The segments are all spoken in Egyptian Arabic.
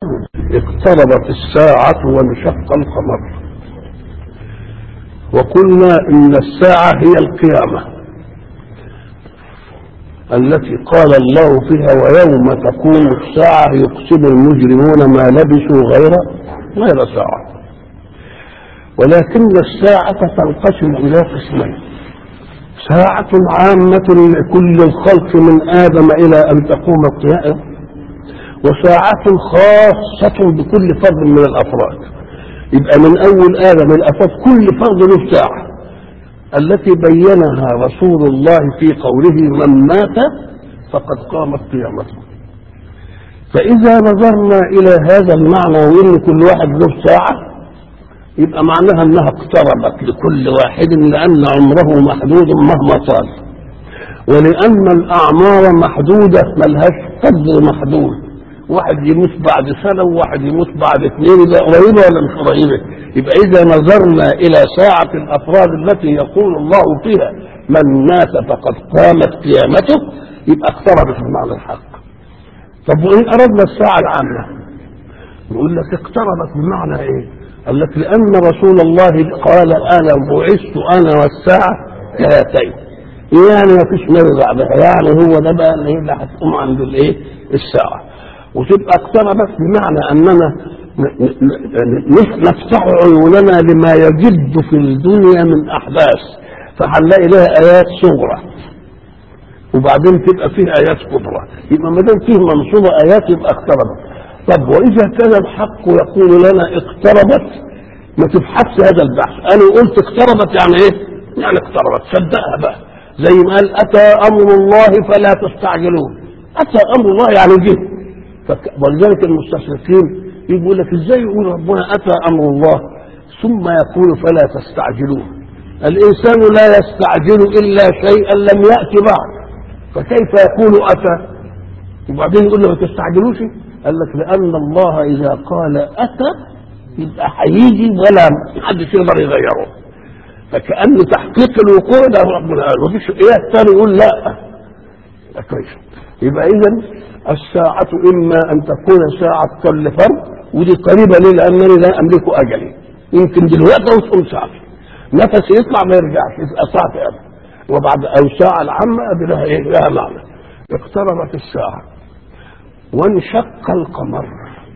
اقتربت الساعة وانشق القمر وقلنا إن الساعة هي القيامة التي قال الله فيها ويوم تقوم الساعة يقسم المجرمون ما لبثوا غير غير ساعة ولكن الساعة تنقسم إلى قسمين ساعة عامة لكل الخلق من آدم إلى أن تقوم القيامة وساعة خاصة بكل فرد من الأفراد يبقى من أول آدم الأفراد كل فرد له ساعة التي بينها رسول الله في قوله من مات فقد قامت قيامته فإذا نظرنا إلى هذا المعنى وإن كل واحد له ساعة يبقى معناها أنها اقتربت لكل واحد لأن عمره محدود مهما طال ولأن الأعمار محدودة ملهاش قدر محدود واحد يموت بعد سنة وواحد يموت بعد اثنين يبقى قريبة ولا مش قريبة يبقى إذا نظرنا إلى ساعة الأفراد التي يقول الله فيها من مات فقد قامت قيامته يبقى اقتربت بمعنى الحق طب وإن أردنا الساعة العامة نقول لك اقتربت بمعنى إيه؟ قال لك لأن رسول الله قال أنا بعثت أنا والساعة كهاتين يعني ما فيش نبي بعدها يعني هو ده بقى اللي هتقوم عند الايه؟ الساعة وتبقى اقتربت بمعنى اننا نفتح عيوننا لما يجد في الدنيا من احداث فهنلاقي لها ايات صغرى وبعدين تبقى فيه ايات كبرى يبقى ما دام فيه منصوبه ايات يبقى اقتربت طب واذا كان الحق يقول لنا اقتربت ما تبحثش هذا البحث انا قلت اقتربت يعني ايه يعني اقتربت صدقها بقى زي ما قال اتى امر الله فلا تستعجلون اتى امر الله يعني جه ولذلك المستشرقين يقول لك ازاي يقول ربنا اتى امر الله ثم يقول فلا تستعجلوه الانسان لا يستعجل الا شيئا لم ياتي بعد فكيف يقول اتى وبعدين يقول له ما تستعجلوش قال لك لان الله اذا قال اتى يبقى هيجي ولا محدش يقدر يغيره فكأن تحقيق الوقوع ده ربنا قال مفيش ايه الثاني يقول لا كويس يبقى اذا الساعة إما أن تكون ساعة كل فرد ودي قريبة ليه لأنني لا أملك أجلي يمكن دلوقتي وتقوم ساعة نفسي يطلع ما يرجعش يبقى ساعة أبدا وبعد أو ساعة العامة أدي لها إيه لها معنى اقتربت الساعة وانشق القمر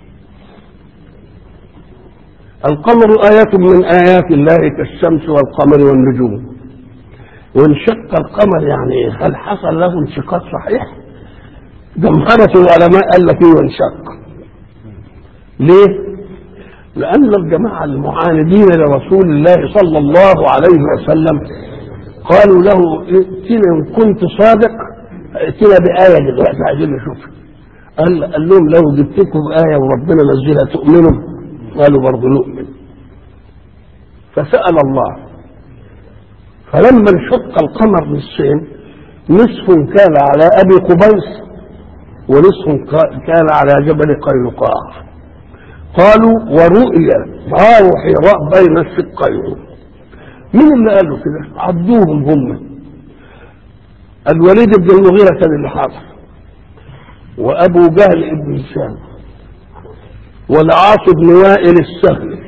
القمر آية من آيات الله كالشمس والقمر والنجوم وانشق القمر يعني إيه؟ هل حصل له انشقاق صحيح؟ جمهرة العلماء قال لك ايه وانشق ليه لان الجماعة المعاندين لرسول الله صلى الله عليه وسلم قالوا له ائتنا ان كنت صادق ائتنا بآية دلوقتي عايزين نشوف قال, قال لهم لو جبتكم آية وربنا نزلها تؤمنوا قالوا برضه نؤمن فسأل الله فلما انشق القمر نصفين نصف كان على ابي قبيس ونصف كان على جبل قينقاع قالوا ورؤيا غار حراء بين الشقين مين اللي قالوا كده عدوهم هم الوليد بن المغيرة كان اللي حاضر وأبو جهل بن هشام والعاص بن وائل السهل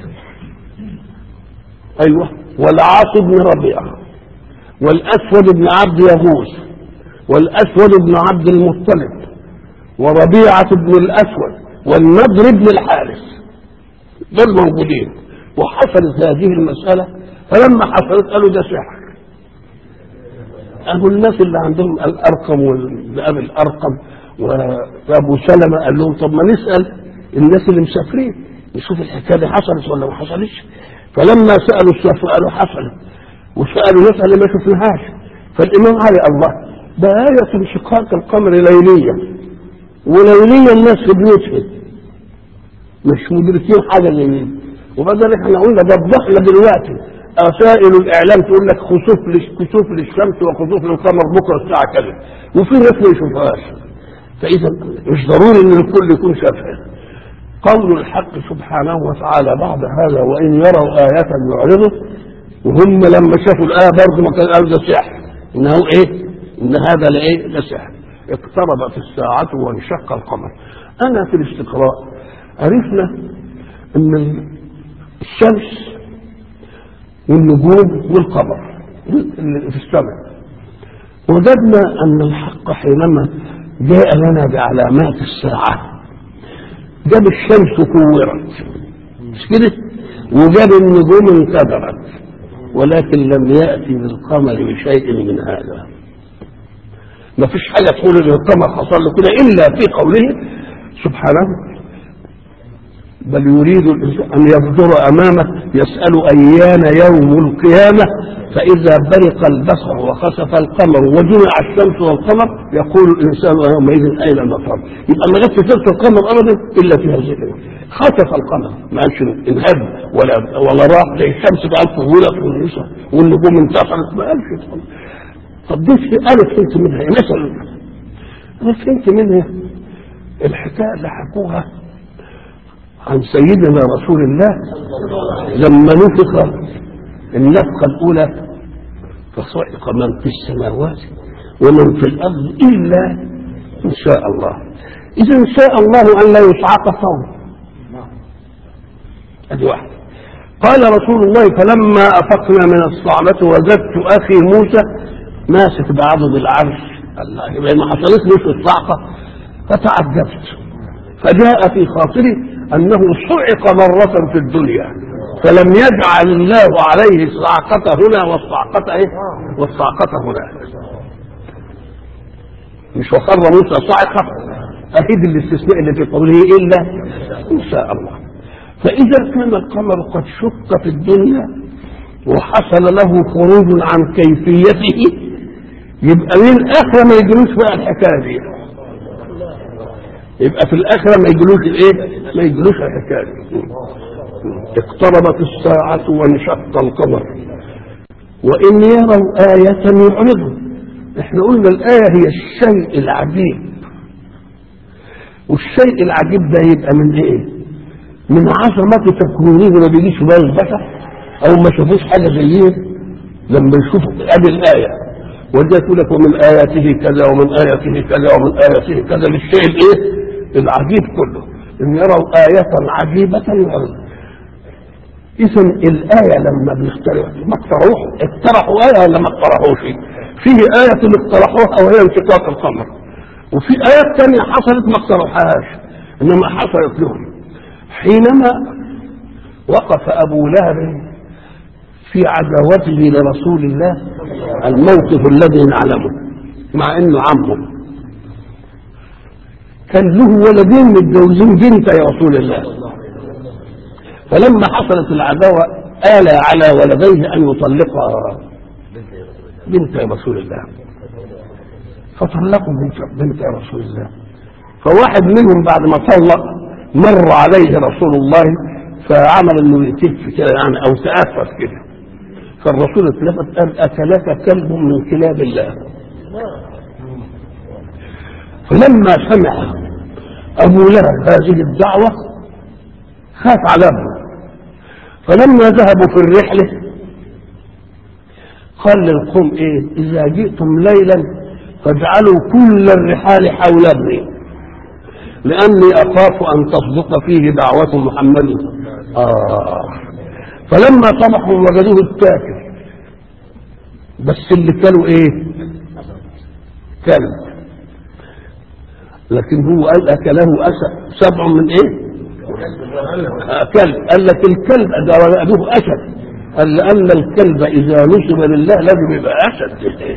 أيوه والعاص بن ربيعة والأسود بن عبد يغوث والأسود بن عبد المطلب وربيعة بن الأسود والنضر بن الحارث دول موجودين وحصلت هذه المسألة فلما حصلت قالوا ده سحر أبو الناس اللي عندهم الأرقم والأب الأرقم وأبو سلمة قال لهم طب ما نسأل الناس اللي مسافرين نشوف الحكاية دي حصلت ولا ما حصلتش فلما سألوا السفر قالوا حصلت وسألوا ناس اللي ما شفناهاش فالإمام علي الله ده آية انشقاق القمر ليلية وليلية الناس في بيوتهم مش مدركين حاجة زي وبعدين احنا قلنا وضحنا دلوقتي وسائل الاعلام تقول لك خسوف كسوف للشمس وخسوف للقمر بكره الساعه كذا وفي ناس ما يشوفهاش فاذا مش ضروري ان الكل يكون شافها قول الحق سبحانه وتعالى بعد هذا وان يروا آية يعرضوا وهم لما شافوا الآية برضه ما كان قالوا ده سحر انه ايه؟ ان هذا لايه؟ لسحر اقتربت الساعة وانشق القمر انا في الاستقراء عرفنا ان الشمس والنجوم والقمر اللي في السماء وجدنا ان الحق حينما جاء لنا بعلامات الساعه جاب الشمس كورت مش كده وجاب النجوم انكدرت ولكن لم ياتي بالقمر بشيء من هذا ما فيش حاجه تقول ان القمر حصل له كده الا في قوله سبحانه بل يريد الإنسان أن يبدر أمامه يسأل أيان يوم القيامة فإذا برق البصر وخسف القمر وجمع الشمس والقمر يقول الإنسان يومئذ أين المفر يبقى ما جاتش سيرة القمر أبدا إلا في هذه الأيام خسف القمر ما قالش انهب ولا ولا راح زي الشمس بقى طولت والنساء والنجوم انتفعت ما قالش طب دي أنا فهمت منها مثلا أنا فهمت منها الحكاية اللي حكوها عن سيدنا رسول الله لما نفخ النفخة الأولى فصعق من في السماوات ومن في الأرض إلا إن شاء الله إذا شاء الله أن لا يصعق صوم هذه واحدة قال رسول الله فلما أفقنا من الصعبة وجدت أخي موسى ماسك بعضد العرش الله يبقى ما حصلتليش الصعقة فتعجبت فجاء في خاطري أنه صعق مرة في الدنيا فلم يجعل الله عليه الصعقة هنا والصعقة إيه؟ والصعقة هنا مش وخر موسى صعقة أكيد الاستثناء اللي في قوله إلا إن شاء الله فإذا كان القمر قد شق في الدنيا وحصل له خروج عن كيفيته يبقى من آخر ما يجروش بقى الحكاية دي يبقى في الآخرة ما يجلوش الإيه؟ ما يجلوش الحكاية اقتربت الساعة وانشق القمر وإن يروا آية يعرضوا احنا قلنا الآية هي الشيء العجيب والشيء العجيب ده يبقى من ايه؟ من عظمة تكوينه ما بيجيش بال البشر أو ما شافوش حاجة زيه لما يشوفوا ادي الآية وده يقول لك ومن آياته كذا ومن آياته كذا ومن آياته كذا للشيء الإيه؟ العجيب كله إن يروا آية عجيبة يعرض إذا الآية لما بيخترعوا ما اقترحوش اقترحوا آية ولا ما اقترحوش فيه آية اقترحوها وهي انشقاق القمر وفي آيات تانية حصلت ما اقترحوهاش إنما حصلت لهم حينما وقف أبو لهب في عداوته لرسول الله الموقف الذي نعلمه مع انه عمه كان له ولدين متجوزين بنت يا رسول الله فلما حصلت العداوة آل على ولديه أن يطلقها بنت يا رسول الله فطلقوا بنت, بنت يا رسول الله فواحد منهم بعد ما طلق مر عليه رسول الله فعمل انه يتف كده يعني او تأفف كده فالرسول اتلفت قال أكلك كلب من كلاب الله فلما سمع أبو لهب هذه الدعوة خاف على ابنه فلما ذهبوا في الرحلة قال للقوم ايه اذا جئتم ليلا فاجعلوا كل الرحال حول ابني لاني اخاف ان تصدق فيه دعوة محمد آه فلما طبحوا وجدوه التاكل بس اللي كانوا ايه كلب لكن هو قال اكله اسد سبع من ايه آه كلب قال لك الكلب ده ولده اسد قال لان الكلب اذا نسب لله لازم يبقى اسد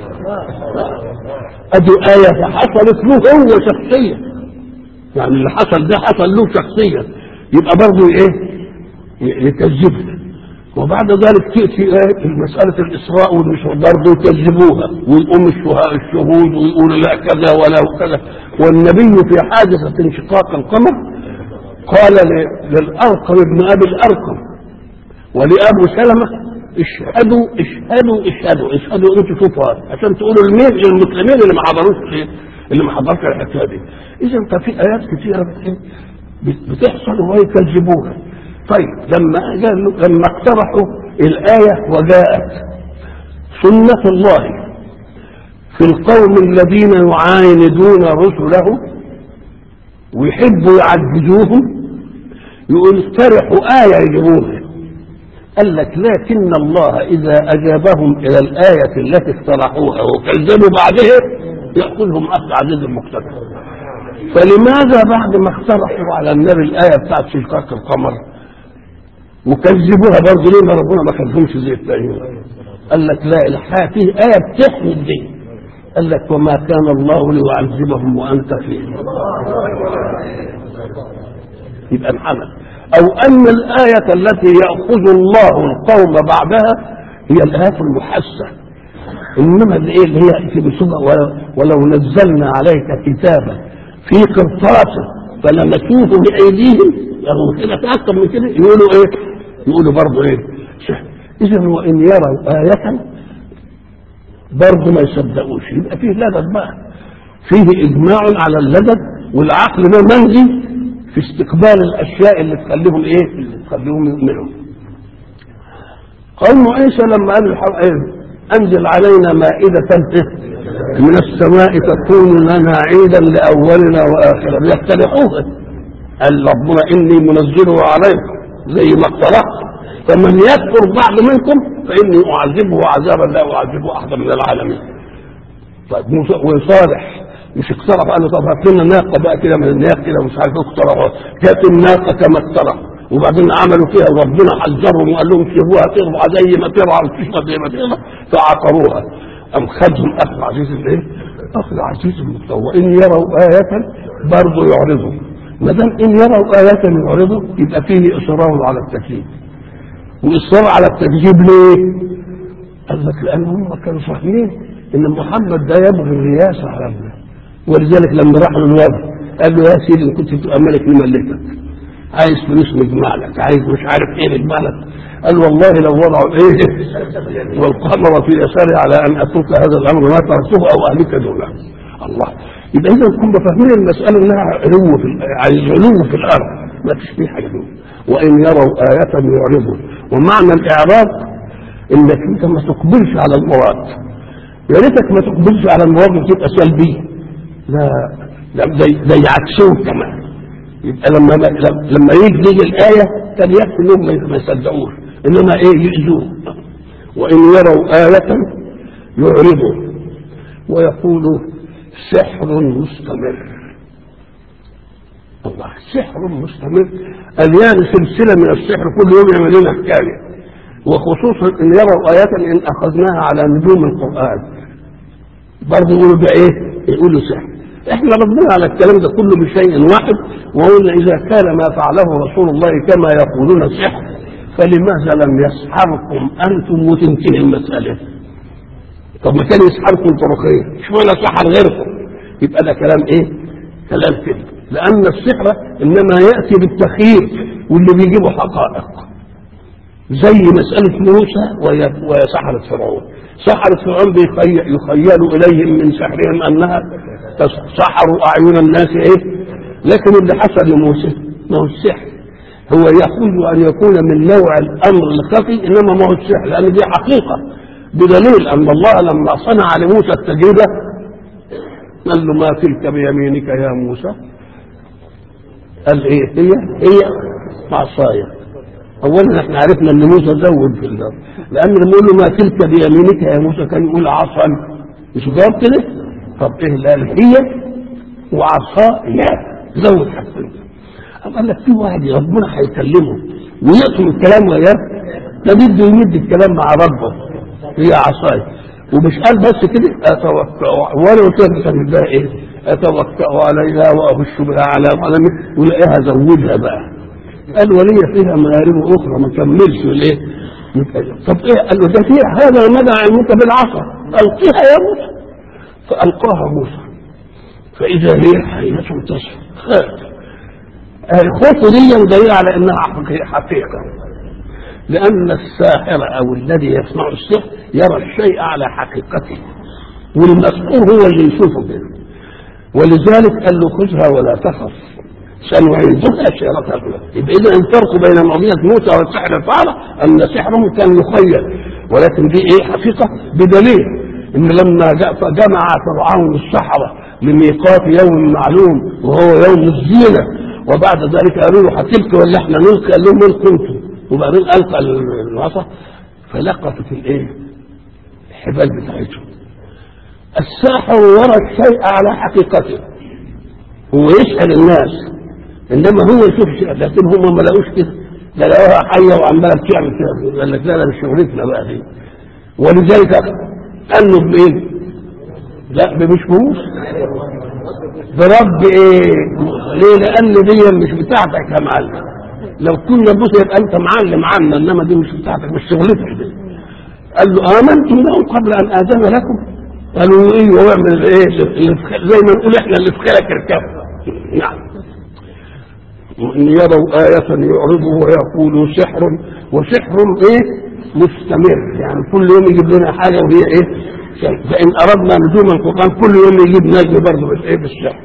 ادي ايه فحصلت له هو شخصيا يعني اللي حصل ده حصل له شخصيا يبقى برضه ايه يكذبها وبعد ذلك تأتي آية مسألة الإسراء والمشروع برضه يكذبوها ويقوم الشهود ويقولوا لا كذا ولا كذا والنبي في حادثة انشقاق القمر قال للأرقم ابن أبي الأرقم ولأبو سلمة اشهدوا اشهدوا اشهدوا اشهدوا انتوا شوفوا عشان تقولوا لمين للمسلمين اللي ما حضروش اللي ما حضرش الحكايه دي اذا ففي ايات كثيره بتحصل ويكذبوها طيب لما لما اقترحوا الآية وجاءت سنة الله في القوم الذين يعاندون رسله ويحبوا يعجزوهم يقول اقترحوا آية يجيبوها قال لك لكن الله إذا أجابهم إلى الآية التي اقترحوها وكذبوا بعدها يأخذهم أخذ عزيز المقتدر فلماذا بعد ما اقترحوا على النبي الآية بتاعت شقاق القمر وكذبوها برضه ليه ما ربنا ما خلفهمش زي التانيين قال لك لا الحياة فيه آية بتحمي الدين قال لك وما كان الله ليعذبهم وأنت فيهم يبقى محمد أو أن الآية التي يأخذ الله القوم بعدها هي الآيات المحسة إنما اللي إيه اللي هي في بسوء ولو نزلنا عليك كتابا في قرطاس فلمسوه بأيديهم يعني كده تأكد من كده يقولوا إيه؟ يقولوا برضه إيه؟ إذا وإن يروا آية برضه ما يصدقوش يبقى فيه لدد بقى فيه إجماع على اللدد والعقل ده منهي في استقبال الاشياء اللي تخليهم ايه؟ اللي تخليهم يؤمنوا. قوم عيسى لما قال الحق ايه؟ انزل علينا مائدة من السماء تكون لنا عيدا لاولنا واخرنا يقترحوها. قال ربنا اني منزله عليكم زي ما اقترحت فمن يكفر بعد منكم فاني اعذبه عذابا لا اعذبه احدا من العالمين. طيب موسى وصالح مش اقترب قال له طب هات لنا ناقه بقى كده من الناق كده مش عارف اقترب جت الناقه كما اقترب وبعدين عملوا فيها وربنا حذرهم وقال لهم سيبوها ترضع زي ما ترعى وتشرب زي ما ترضع فعقروها ام خدهم اخذ عزيز الايه؟ اخذ عزيز المستوى وان يروا آية برضه يعرضوا ما دام ان يروا آية يعرضوا يبقى فيه اصرار على التكذيب واصرار على التكذيب ليه؟ قال لك لان هم كانوا فاهمين ان محمد ده يبغي الرياسه على الناس ولذلك لما راح له الوضع قال له يا سيدي كنت تبقى ملك نملكك عايز فلوس نجمع لك عايز مش عارف ايه نجمع لك قال والله لو وضعوا ايه والقمر في يساري على ان اترك هذا الامر ما تركته او اهلك دونه الله يبقى اذا كنا فاهمين المساله انها علو في العلو في الارض ما فيش فيه حاجه دون وان يروا آية يعرضوا ومعنى الاعراض انك انت ما تقبلش على المراد يا ريتك ما تقبلش على المراد وتبقى سلبي لا لا زي زي عكسهم كمان يبقى لما لما يجي يجي الايه كان يكفي انهم ما يصدقوش انما ايه يؤذوه وان يروا آية يعرضوا ويقولوا سحر مستمر الله سحر مستمر اليان سلسله من السحر كل يوم يعمل لنا حكايه وخصوصا ان يروا آية ان اخذناها على نجوم القرآن برضه يقولوا ده ايه؟ يقولوا سحر احنا ردنا على الكلام ده كله بشيء واحد وقلنا اذا كان ما فعله رسول الله كما يقولون سحر فلماذا لم يسحركم انتم وتنتهي المساله؟ طب ما كان يسحركم طرقين اشمعنى سحر غيركم؟ يبقى ده كلام ايه؟ كلام كده لان السحر انما ياتي بالتخيير واللي بيجيبوا حقائق زي مسألة موسى وسحرة فرعون سحرة فرعون يخيل إليهم من سحرهم أنها سحروا أعين الناس إيه لكن اللي حصل لموسى ما هو السحر هو يقول أن يكون من نوع الأمر الخفي إنما ما هو السحر لأن دي حقيقة بدليل أن الله لما صنع لموسى التجربة قال له ما تلك بيمينك يا موسى قال ايه هي هي عصايه اولا احنا عرفنا ان موسى زود في الارض لان لما يقول له ما تلك بيمينك يا موسى كان يقول عصا مش جاب كده طب ايه اللي قال هي وعصايا زود حاجتين قال لك في واحد ربنا هيكلمه ويقسم الكلام وياه ده بده يمد الكلام مع ربه هي عصاي ومش قال بس كده اتوكا وانا قلت لك كان ده ايه اتوكا عليها واهش بها على قلمي ولاقيها زودها بقى قال ولي فيها مآرب اخرى ما كملش الايه طب ايه قال له ده فيها هذا مدى علمك بالعصا القيها يا موسى فالقاها موسى فاذا هي حيه تسعى خاف الخوف دي دليل على انها حقيقه لان الساحر او الذي يصنع السحر يرى الشيء على حقيقته والمسحور هو اللي يشوفه كده ولذلك قال له خذها ولا تخف سنعيدها سيرتها الأولى يبقى إذا الفرق بين معجزة موسى والسحر الفعلة أن سحره كان يخيل ولكن دي إيه حقيقة بدليل إن لما جمع فرعون السحرة لميقات يوم معلوم وهو يوم الزينة وبعد ذلك قالوا له هتلقي ولا احنا نلقي قال لهم من كنتم وبعدين القى العصا فلقطت الايه الحبال بتاعتهم الساحر يرى الشيء على حقيقته هو يسأل الناس انما هو يشوف شيء لكن هم ما لقوش كده ده لقوها حيه وعماله بتعمل كده قال لك لا ده مش شغلتنا بقى دي ولذلك قالوا بايه؟ لا مش فلوس برب ايه؟ ليه؟ لان دي مش بتاعتك يا معلم لو كنا بص يبقى انت معلم عنا انما دي مش بتاعتك مش شغلتك دي قال له امنتم له قبل ان اذن لكم قالوا ايه واعمل ايه اللي في- زي ما نقول احنا اللي في خيرك اركبه نعم وإن يروا آية يعرضوا ويقولوا سحر وسحر إيه مستمر يعني كل يوم يجيب لنا حاجة وهي إيه شيء. فإن أردنا نجوم القرآن كل يوم يجيب نجم برضه بس إيه بالسحر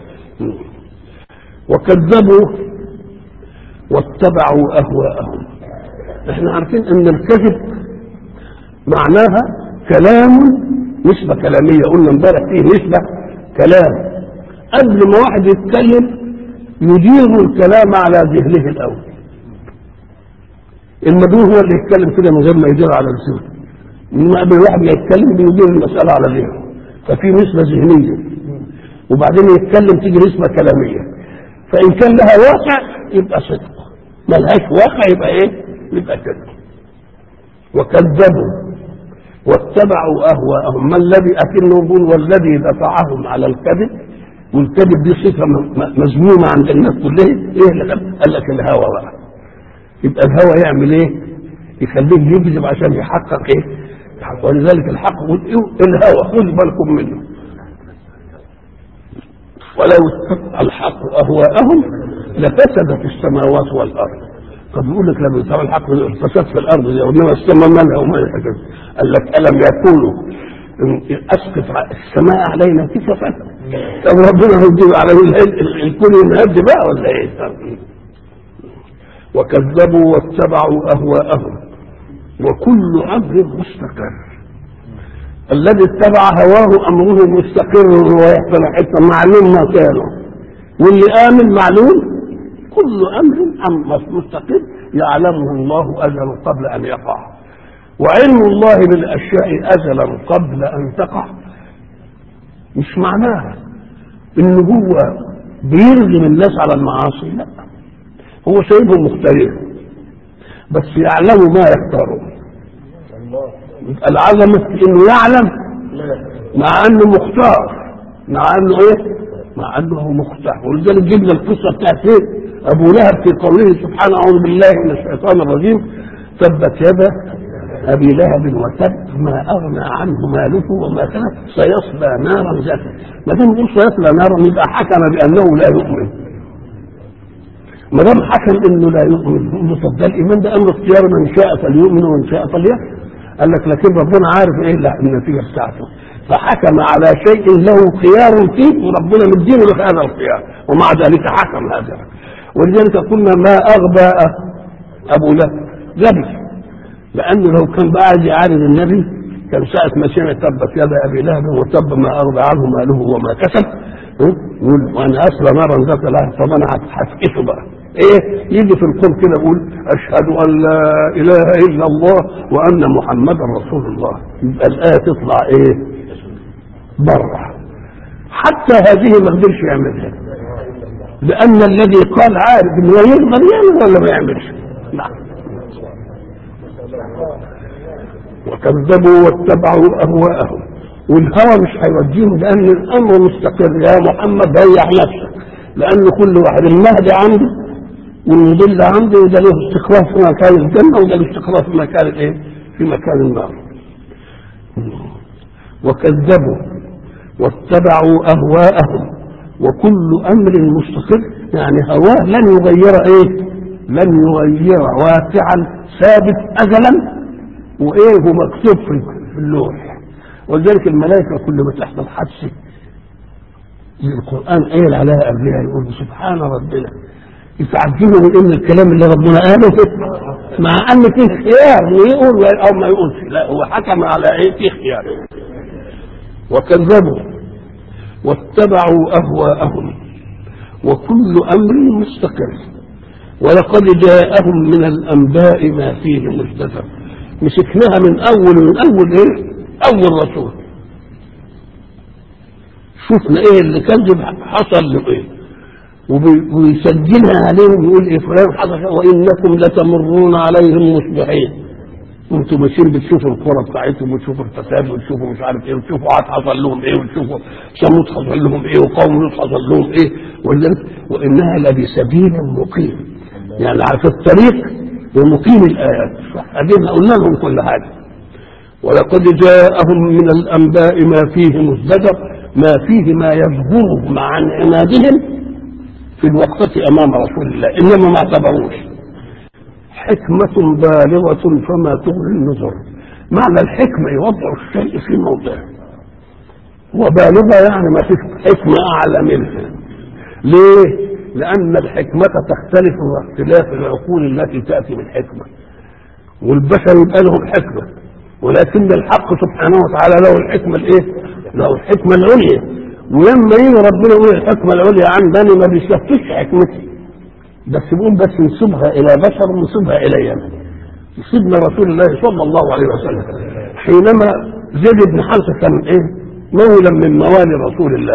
وكذبوا واتبعوا أهواءهم احنا عارفين ان الكذب معناها كلام نسبة كلامية قلنا امبارح فيه نسبة كلام قبل ما واحد يتكلم يدير الكلام على ذهنه الاول المدعو هو اللي يتكلم كده من غير ما يدير على لسانه انما قبل الواحد ما يتكلم بيدير المساله على ذهنه ففي نسبه ذهنيه وبعدين يتكلم تيجي نسبه كلاميه فان كان لها واقع يبقى صدق ما لهاش واقع يبقى ايه؟ يبقى كذب وكذبوا واتبعوا اهواءهم ما الذي اكنهم يقول والذي دفعهم على الكذب والكذب دي صفه م- م- مذمومه عند الناس كلها ايه اللي خل- قال لك الهوى بقى يبقى الهوى يعمل ايه؟ يخليه يكذب عشان يحقق ايه؟ يحقق. ولذلك الحق يقول إيه؟ الهوى خذوا بالكم منه ولو اتبع الحق اهواءهم لفسدت السماوات والارض طب يقول لك لما يتبع الحق الفساد في الارض دي انما السماء مالها وما الحاجات دي. قال لك الم يقولوا إن اسقط ع- السماء علينا كسفا طب ربنا هيجيب على ال- ال- الكل ينهد بقى ولا ايه؟ طب وكذبوا واتبعوا اهواءهم وكل امر مستقر الذي اتبع هواه امره مستقر ويحصل حتى معلوم ما كانوا واللي امن معلوم كل امر أم- مستقر يعلمه الله ازلا قبل ان يقع وعلم الله بالاشياء ازلا قبل ان تقع مش معناها ان هو بيرغم الناس على المعاصي لا هو سايبهم مختارين بس يعلموا ما يختارون يبقى العظمة في انه يعلم مع انه مختار مع انه ايه مع انه هو مختار ولذلك جبنا القصه بتاعت ايه ابو لهب في قوله سبحانه اعوذ بالله من الشيطان الرجيم تبت يدا ابي لهب وتب ما اغنى عنه ماله وما كسب سيصلى نارا ذات ما دام يقول سيصلى نارا يبقى حكم بانه لا يؤمن ما دام حكم انه لا يؤمن يقول له طب ده الايمان ده امر اختيار من شاء فليؤمن ومن شاء فليكفر قال لك لكن ربنا عارف ايه لا النتيجه بتاعته فحكم على شيء له خيار فيه وربنا مدينه له هذا الخيار ومع ذلك حكم هذا ولذلك قلنا ما اغبى ابو لهب غبي لانه لو كان بقى عايز يعارض النبي كان ساعة ما سمع تبت يد ابي لهب وتب ما اغبى عنه ماله وما كسب ها؟ يقول وانا اصل نارا ذات لهب طب انا هتحسكسه بقى ايه يجي في القول كده يقول اشهد ان لا اله الا الله وان محمدا رسول الله يبقى الايه تطلع ايه بره حتى هذه ما قدرش يعملها لان الذي قال عارف انه يقدر يعمل ولا ما يعملش نعم وكذبوا واتبعوا اهواءهم والهوى مش هيوديهم لان الامر مستقر يا محمد ريح نفسك لان كل واحد المهدي عنده والمضل عنده وده له استقرار في مكان الجنه وده له استقرار في مكان الايه؟ في مكان النار. وكذبوا واتبعوا اهواءهم وكل امر مستقر يعني هواه لن يغير ايه؟ لن يغير واقعا ثابت ازلا وايه هو مكتوب في في اللوح ولذلك الملائكه كل ما تحصل حادثه القران قايل عليها قبلها يقول سبحان ربنا يتعجبوا من ان الكلام اللي ربنا قاله مع ان فيه خيار يقول او ما يقولش لا هو حكم على ايه فيه خيار وكذبوا واتبعوا اهواءهم وكل أمر مستقر ولقد جاءهم من الأنباء ما فيه مزدجر مسكناها من أول من أول إيه؟ أول رسول شفنا إيه اللي كذب حصل له إيه وبي- ويسجلها عليهم يقول إيه فلان حصل وإنكم لتمرون عليهم مصبحين انتوا ماشيين بتشوفوا القرى بتاعتهم وتشوفوا الفساد وتشوفوا مش عارف ايه وتشوفوا عاد حصل لهم ايه وتشوفوا ثمود حصل لهم ايه وقوم لوط حصل لهم ايه ولذلك وانها لبسبيل مقيم يعني عارف الطريق ومقيم الايات ادينا قلنا لهم كل حاجه ولقد جاءهم من الانباء ما فيه مزدجر ما فيه ما يجبرهم عن عنادهم في الوقفه امام رسول الله انما ما اعتبروش حكمة بالغة فما تغني النذر معنى الحكمة يوضع الشيء في موضعه وبالغة يعني ما فيش حكمة أعلى منها ليه؟ لأن الحكمة تختلف باختلاف العقول التي تأتي بالحكمة والبشر يبقى لهم حكمة ولكن الحق سبحانه وتعالى له الحكمة الإيه؟ له الحكمة العليا ولما يجي ربنا يقول الحكمة العليا عندنا ما بيشفتش حكمتي بس بيقول بس نسيبها الى بشر ونسيبها الي سيدنا رسول الله صلى الله عليه وسلم حينما زيد بن حارثه كان ايه؟ مولا من موالي رسول الله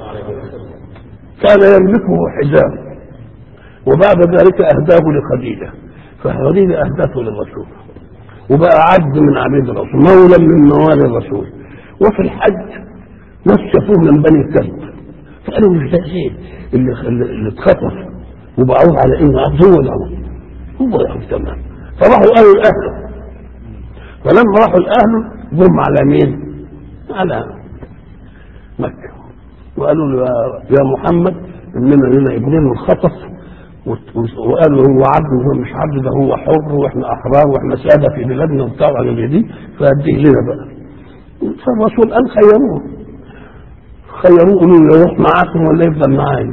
كان يملكه حجاب وبعد ذلك اهداه لخديجه فخديجه اهدته للرسول وبقى عبد من عبيد الرسول مولا من موالي الرسول وفي الحج ناس شافوه من بني الكلب فقالوا مش ده زيد اللي اللي اتخطف وبقوه على انه عبد هو العمر هو العمر تمام فراحوا قالوا لاهله فلما راحوا لاهله جم على مين؟ على مكه وقالوا له يا- يا محمد اننا لنا ابنين انخطف وت- وقالوا هو عبد وهو مش عبد ده هو حر واحنا احرار واحنا ساده في بلادنا وبتاع وعلى دي فاديه لنا بقى فالرسول قال خيروه خيروه قالوا له يروح معاكم ولا يفضل معايا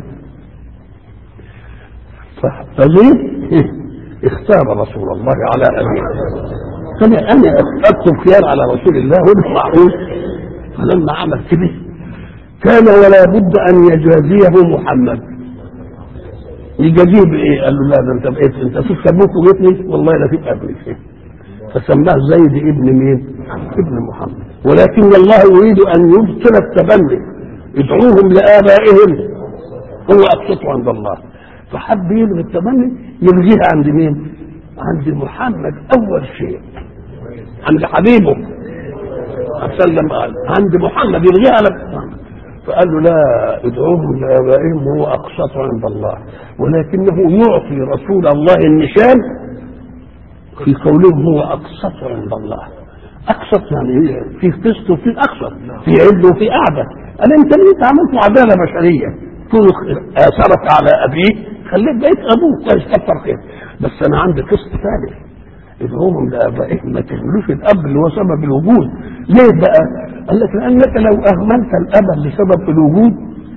فزيد اختار رسول الله على ابيه فانا انا اكتب خيار على رسول الله وده معروف فلما عمل كده كان ولا بد ان يجازيه محمد يجازيه بايه؟ قال له لا ده انت بقيت انت شفت ابوك وجيتني والله لا تبقى ابني فسماه زيد ابن مين؟ ابن محمد ولكن الله يريد ان يبطل التبني ادعوهم لابائهم هو اقسطه عند الله فحب يلغي التبني يلغيها عند مين؟ عند محمد اول شيء عند حبيبه سلم قال عند محمد يلغيها على محمد فقال له لا ادعوهم لابائهم هو اقسط عند الله ولكنه يعطي رسول الله النشان في قولهم هو اقسط عند الله اقسط يعني في قسط وفي اقسط في عدل وفي اعدل قال انت ليه انت عملت عداله بشريه كونه اثرك على ابيه خليك بقيت ابوه كويس كتر خير بس انا عندي قسط ثالث ادعوهم لابائهم ما تهملوش الاب اللي هو سبب الوجود ليه بقى؟ قال لك لانك لو اهملت الاب اللي سبب الوجود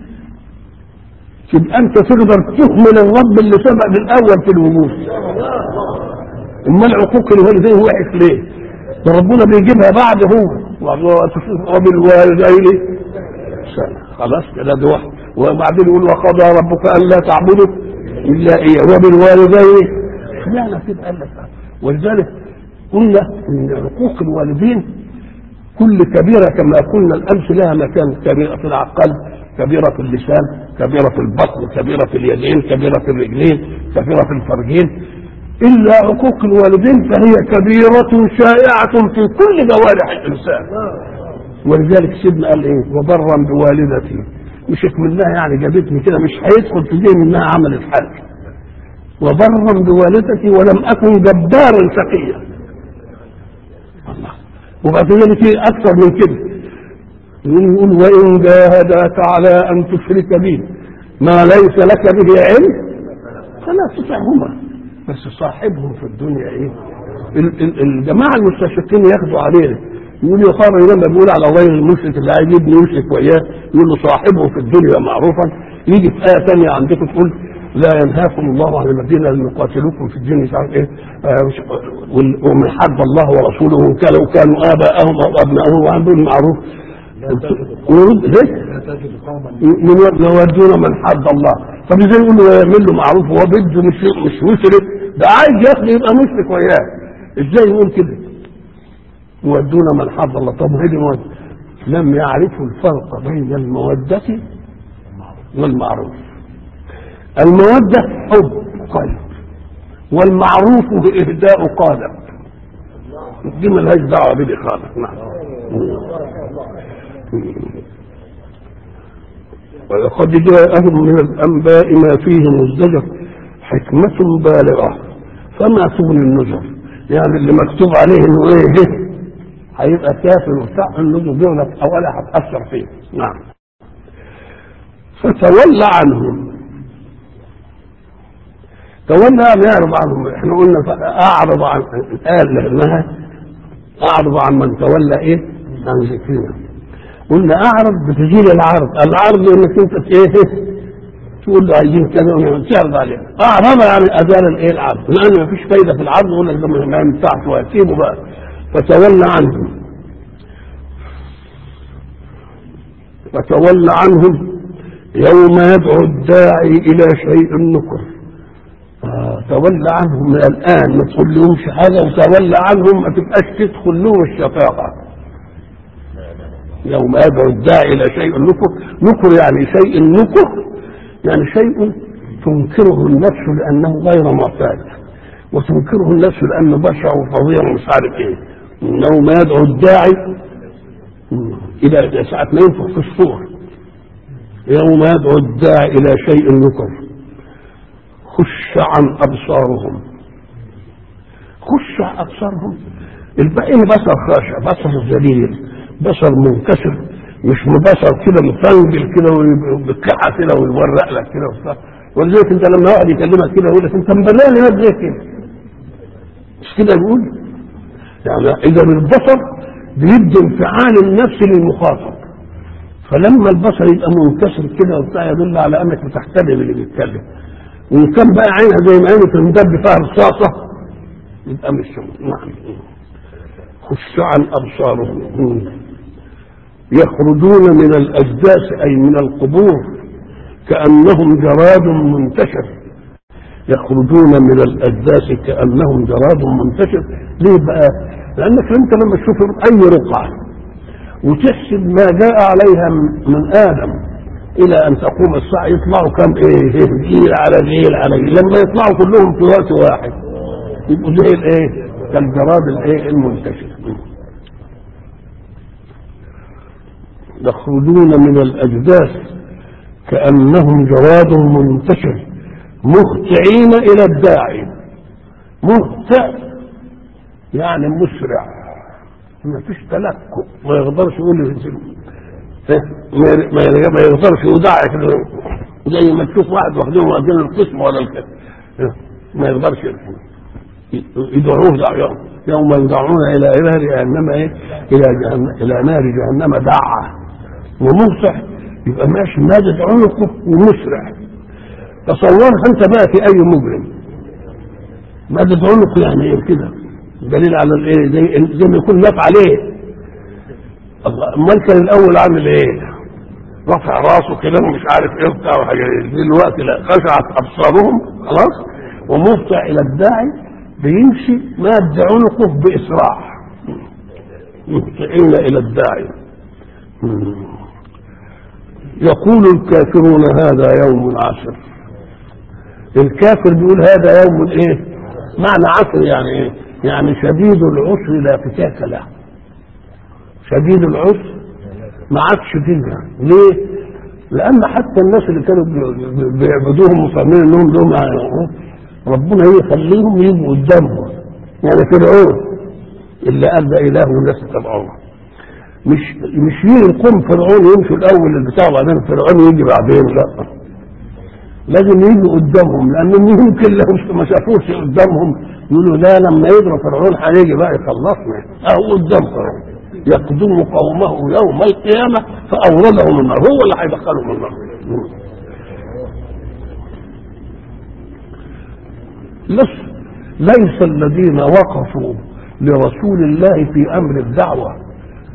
يبقى انت تقدر تهمل الرب اللي سبب الاول في الوجود امال عقوق الوالدين وحش ليه؟ ده ربنا بيجيبها بعد هو وبالوالدين إحسانا. خلاص كده ده واحد وبعدين يقول وقضى ربك الا تعبدوا الا اياه وبالوالدين لا كده قال لك ولذلك قلنا ان عقوق الوالدين كل كبيره كما قلنا الامس لها مكان كبيره في العقل كبيره في اللسان كبيره في البطن كبيره في اليدين كبيره في الرجلين كبيره في الفرجين الا عقوق الوالدين فهي كبيره شائعه في كل جوارح الانسان ولذلك سيدنا قال ايه وبرا بوالدتي مش منها يعني جابتني كده مش هيدخل في ذهني انها عملت حاجه وبرا بوالدتي ولم اكن جبارا شقيا الله وبعد ذلك إيه اكثر من كده يقول وان جاهداك على ان تشرك بي ما ليس لك به علم فلا تطعهما بس صاحبهم في الدنيا ايه ال- ال- الجماعه المستشرقين ياخدوا علينا يقول يا خبر لما بيقول على غير المشرك اللي عايز يبني يشرك وياه يقول له صاحبه في الدنيا معروفا يجي في ايه ثانيه عندكم تقول لا ينهاكم الله عن الذين لم يقاتلوكم في الدين مش عارف ايه آه، مش- وال- ومن حد الله ورسوله وان كانوا كانوا اباءهم او ابنائهم وعندهم المعروف ورد ليه؟ لا تجد قوما من يودون من حد الله طب ازاي يقول له يعمل له معروف وهو بده مش مش مسرف ده عايز ياخده يبقى مشرك وياه ازاي يقول كده يودون من حظ الله طب هدي مودة لم يعرفوا الفرق بين المودة والمعروف المودة حب قلب والمعروف إهداء قالب دي ملهاش دعوة بدي خالص نعم ولقد جاءهم من الأنباء ما فيه مزدجر حكمة بالغة فما تغني النذر يعني اللي مكتوب عليه انه ايه هيبقى كافر وبتاع النذر دي ولا ولا هتأثر فيه نعم فتولى عنهم تولى أن يعرض عنهم احنا قلنا أعرض عن قال لأنها أعرض عن من تولى إيه عن ذكرنا قلنا أعرض بتزيل العرض العرض إنك أنت إيه تقول له عايزين كذا تعرض عليه أعرض عن أزال الإيه العرض لأن ما فيش فايدة في العرض يقول لك ده ما ينفعش وهسيبه بقى فتولى عنهم فتولى عنهم يوم يدعو الداعي إلى شيء نكر آه تولى عنهم من الآن ما تقول لهمش حاجة وتولى عنهم ما تبقاش تدخل لهم الشفاقة يوم يدعو الداعي إلى شيء نكر نكر يعني شيء نكر يعني شيء تنكره النفس لأنه غير معتاد وتنكره النفس لأنه بشع وفظيع ومش عارف إيه يوم يدعو الداعي إلى ساعة ما ينفخ في الصور يوم يدعو الداعي إلى شيء نكر خش عن أبصارهم خش عن أبصارهم الباقي بصر خاشع بصر ذليل بصر منكسر مش بصر كده مفنجل كده وبالكحة كده ويورق لك كده وبتاع ولذلك انت لما واحد يكلمك كده يقول لك انت مبلغ لي زي كده مش كده يقول يعني اذا البصر بيدي انفعال النفس للمخاطب فلما البصر يبقى منكسر كده وبتاع يدل على انك بتحترم اللي بيتكلم وان كان بقى عينها زي ما عينه تندب فيها رصاصه يبقى مش نعم خش عن ابصارهم يخرجون من الاجداث اي من القبور كانهم جراد منتشر يخرجون من الاجداث كانهم جراد منتشر ليه بقى لانك انت لما تشوف اي رقعه وتحسب ما جاء عليها من ادم الى ان تقوم الساعه يطلعوا كم ايه جيل على جيل على جيل لما يطلعوا كلهم في وقت واحد يبقوا زي الايه كالجراد الايه المنتشر يخرجون من الاجداث كانهم جراد منتشر مهطعين الى الداعي مهطع يعني مسرع ما فيش تلكؤ ما يقدرش يقول ما يقدرش يودع كده زي ما تشوف واحد واخدين واخدين القسم ولا الكلام ما يقدرش يدعوه دعوه يوم يدعون الى نار جهنم ايه الى جهنم الى نار جهنم دعا ومسرع يبقى ماشي مادد عنقه ومسرع تصورها انت بقى في اي مجرم مادد عنقه يعني ايه كده دليل على الايه زي, زي ما يكون ناف عليه الله امال كان الاول عامل ايه رفع راسه كده ومش عارف ايه وبتاع وحاجه دلوقتي لا خشعت ابصارهم خلاص ومهطع الى الداعي بيمشي ماد عنقه باسراع مهطعين الى الداعي يقول الكافرون هذا يوم عسر الكافر بيقول هذا يوم ايه معنى عسر يعني ايه يعني شديد العسر لا فتاك له شديد العسر ما عادش فيها ليه؟ لأن حتى الناس اللي كانوا بيعبدوهم وفاهمين انهم لهم ربنا يخليهم يجوا قدامهم يعني فرعون اللي قال ده اله والناس اتبعوه مش مش يقوم فرعون يمشي الاول البتاع وبعدين فرعون يجي بعدين لا لازم يجوا قدامهم لان يمكن لو ما شافوش قدامهم يقولوا لا لما يضرب فرعون هيجي بقى يخلصنا اهو قدام فرعون يقدم قومه يوم القيامة فأوردهم النار هو اللي هيدخلهم النار ليس الذين وقفوا لرسول الله في أمر الدعوة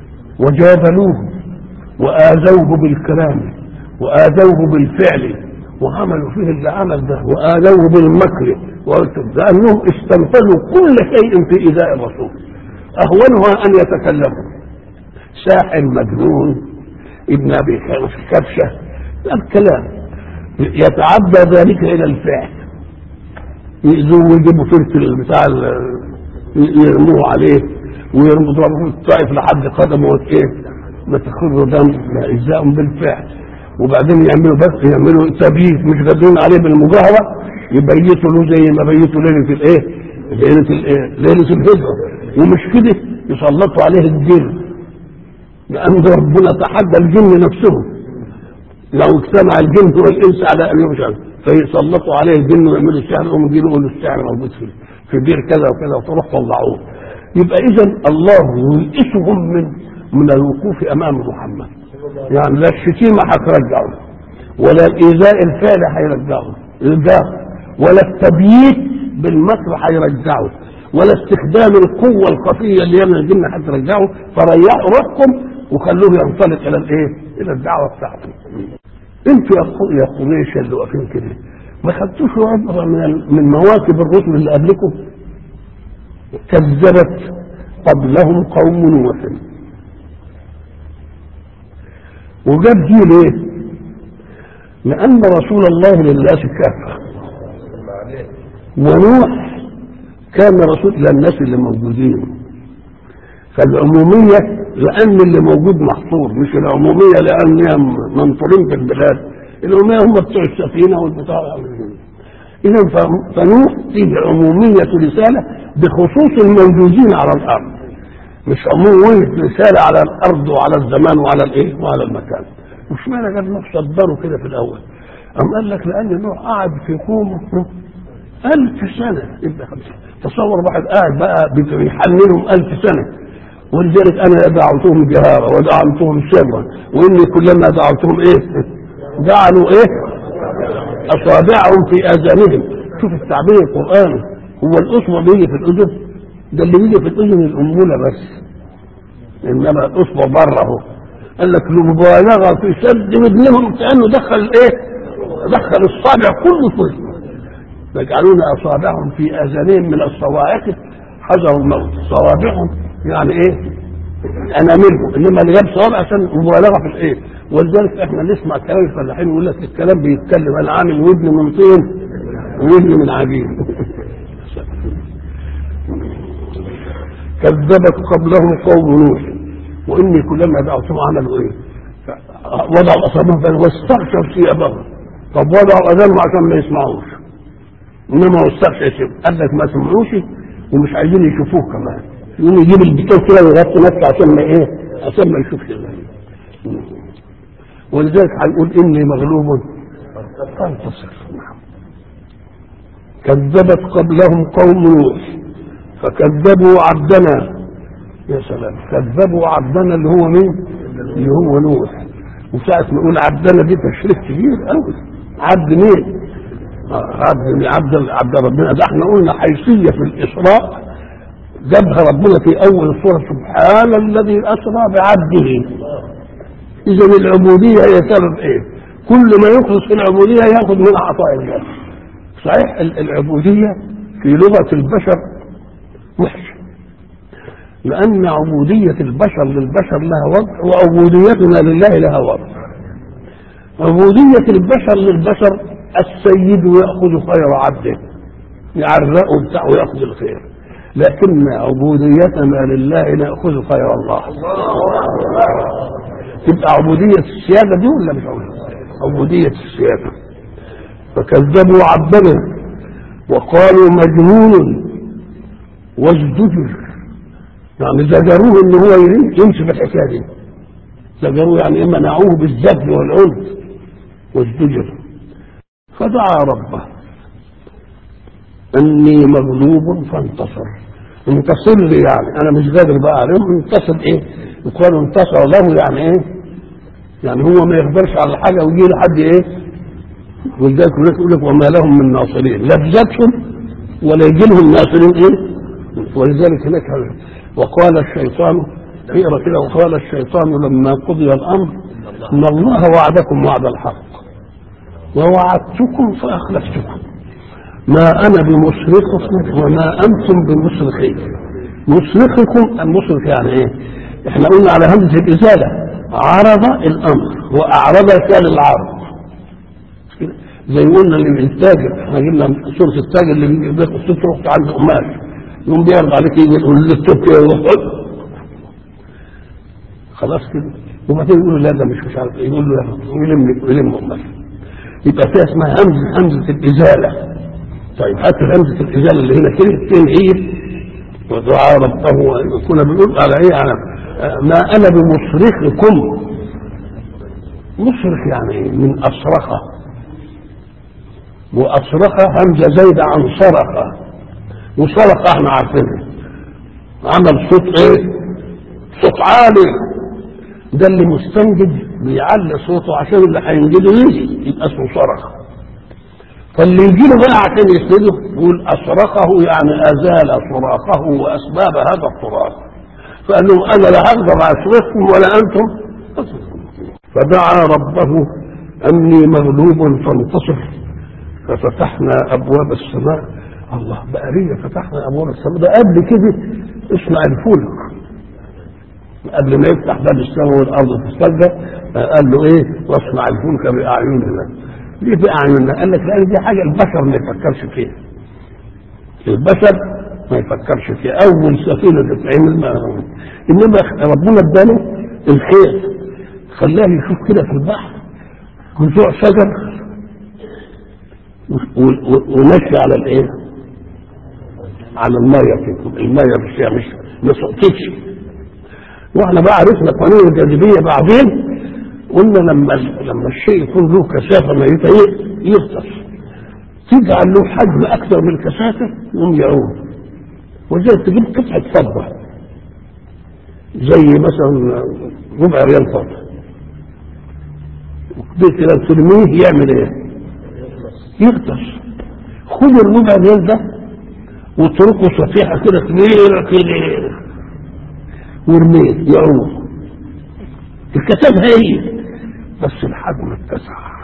وجادلوه وآذوه بالكلام وآذوه بالفعل وعملوا فيه اللي عمل ده وآلوا بالمكر لأنهم استنفذوا كل شيء في إيذاء الرسول أهونها أن يتكلموا ساحر مجنون ابن أبي كبشة الكلام يتعدى ذلك إلى الفعل يأذوه ويجيبوا فلفل بتاع يرموه عليه ويرموا ضربوا الطائف لحد قدمه ايه ما تخر دم إجزاء بالفعل وبعدين يعملوا بس يعملوا تبييت مش قادرين عليه بالمجاهرة يبيتوا له زي ما بيتوا ليلة الايه؟ ليلة الايه؟ ليلة الهجرة ومش كده يسلطوا عليه الجن لأن ربنا تحدى الجن نفسهم لو اجتمع الجن والإنس على أن يفشل فيسلطوا عليه الجن ويعملوا السحر يقوموا يجيبوا يقولوا السحر موجود في في بير كذا وكذا وتروح طلعوه يبقى إذا الله يئسهم من من الوقوف أمام محمد يعني لا الشتيمة هترجعه ولا الإيذاء الفعل هيرجعه الجار ولا التبييت بالمكر هيرجعه ولا استخدام القوة الخفية اللي يمنع الجن هترجعه فريحوا روحكم وخلوه ينطلق إلى الإيه؟ إلى الدعوة بتاعته. أنتوا يا قريش اللي واقفين كده ما خدتوش عبرة من من مواكب الرسل اللي قبلكم؟ كذبت قبلهم قوم نوح وجاب دي ليه؟ لأن رسول الله للناس كافة ونوح كان رسول للناس اللي موجودين فالعمومية لأن اللي موجود محصور مش العمومية لأن منطورين في البلاد العمومية هم بتوع السفينة والبتاع إذا فنوح فيه عمومية رسالة بخصوص الموجودين على الأرض مش عمومية رسالة على الأرض وعلى الزمان وعلى الإيه وعلى المكان مش معنى قال نوح صدروا كده في الأول أم قال لك لأن نوح قعد في قومه ألف سنة يبقى تصور واحد قاعد بقى بيحملهم ألف سنة ولذلك أنا دعوتهم جهارا ودعوتهم سرا وإني كلما دعوتهم إيه جعلوا إيه أصابعهم في آذانهم شوف التعبير القرآني هو الأصبع بيجي في الأذن ده اللي بيجي في الأذن الأنمولة بس إنما الأصبع بره أهو قال لك المبالغة في سد ودنهم كأنه دخل إيه دخل الصابع كله في يجعلون اصابعهم في اذانهم من الصواعق حذروا الموت صوابعهم يعني ايه اناملهم انما اللي جاب صوابع عشان مبالغه في الايه ولذلك احنا نسمع كلام الفلاحين يقول لك الكلام بيتكلم انا عامل ودن من طين ودن من عجين كذبت قبلهم قوم نوح واني كلما دعوتهم عملوا ايه وضعوا اصابعهم واستغشوا ثيابهم طب وضعوا اذانهم عشان ما يسمعوش انما هو استغشى قال لك ما سمعوش ومش عايزين يشوفوه كمان يقوم يجيب البتاع كده ويغطي نفسه عشان ما ايه عشان ما يشوفش ولذلك هيقول اني مغلوب فانتصر كذبت قبلهم قوم نوح فكذبوا عبدنا يا سلام كذبوا عبدنا اللي هو مين؟ اللي هو نوح وساعة ما يقول عبدنا دي تشريف كبير قوي عبد مين؟ عبد عبد عبد ربنا ده احنا قلنا حيثيه في الاسراء جابها ربنا في اول السوره سبحان الذي اسرى بعبده اذا العبوديه هي سبب ايه؟ كل ما يخلص في العبوديه ياخذ من عطاء الله صحيح العبوديه في لغه البشر وحشه لان عبوديه البشر للبشر لها وضع وعبوديتنا لله لها وضع عبوديه البشر للبشر السيد ياخذ خير عبده يعرقه بتاعه وياخذ الخير لكن عبوديتنا لله ناخذ خير الله تبقى عبودية السيادة دي ولا مش عبودية؟ عبودية السيادة فكذبوا عبدنا وقالوا مجنون وازدجر يعني زجروه ان هو يمشي في الحكايه دي زجروه يعني اما منعوه بالزجر والعنف وازدجر فدعا ربه اني مغلوب فانتصر انتصر لي يعني انا مش قادر بقى عليهم انتصر ايه يقال انتصر له يعني ايه يعني هو ما يقدرش على حاجه ويجي له حد ايه ولذلك يقول لك وما لهم من ناصرين لا بذاتهم ولا يجي لهم ناصرين ايه ولذلك هناك وقال الشيطان اقرا كده وقال الشيطان لما قضي الامر ان الله وعدكم وعد الحق ووعدتكم فأخلفتكم ما أنا بمصرخكم وما أنتم بمصرخي مصرخكم المصرخ يعني إيه؟ إحنا قلنا على همزة الإزالة عرض الأمر وأعرض كان العرض زي ما قلنا للتاجر احنا جبنا سورة التاجر اللي بياخد ست رحت عند قماش يقوم بيعرض عليك يجي يقول للتوب خلاص كده وبعدين يقول له لا ده مش مش عارف إيه. يقول له يلم يلم قماش يبقى فيها اسمها همزة همزة الإزالة طيب هات همزة الإزالة اللي هنا كده فين هي ودعاء ربه كنا بنقول على ايه على ما انا بمصرخكم مصرخ يعني من اصرخه واصرخه همزه زايده عن صرخه وصرخه احنا عارفينها عمل صوت ايه صوت عالي ده اللي مستنجد بيعلي صوته عشان اللي هينجده يجي يبقى اسمه صرخ فاللي يجي له بقى عشان يسنده يقول اصرخه يعني ازال صراخه واسباب هذا الصراخ فقال لهم انا لا اقدر اصرخكم ولا انتم فدعا ربه اني مغلوب فانتصر ففتحنا ابواب السماء الله بقى ليه فتحنا ابواب السماء ده قبل كده اسمع الفلك قبل ما يفتح باب السماء والارض تستجد قال له ايه واصنع الفلك باعيننا ليه باعيننا قال لك لان دي حاجه البشر ما يفكرش فيها البشر ما يفكرش فيها اول سفينه تتعمل ما انما ربنا اداله الخير خلاه يشوف كده في البحر جذوع شجر ونشي على الايه؟ على الميه كده الميه مش مش ما سقطتش واحنا بقى عرفنا قانون الجاذبيه بعدين قلنا لما لما الشيء يكون له كثافه ميته يغطس تجعل له حجم اكثر من الكثافه يقوم يعود وزي تجيب قطعه فضه زي مثلا ربع ريال فضه كده ترميه يعمل ايه؟ يغطس خد الربع ريال ده واتركه صفيحه كده كبيره كده وارميه يعود الكثافه هي بس الحجم اتسع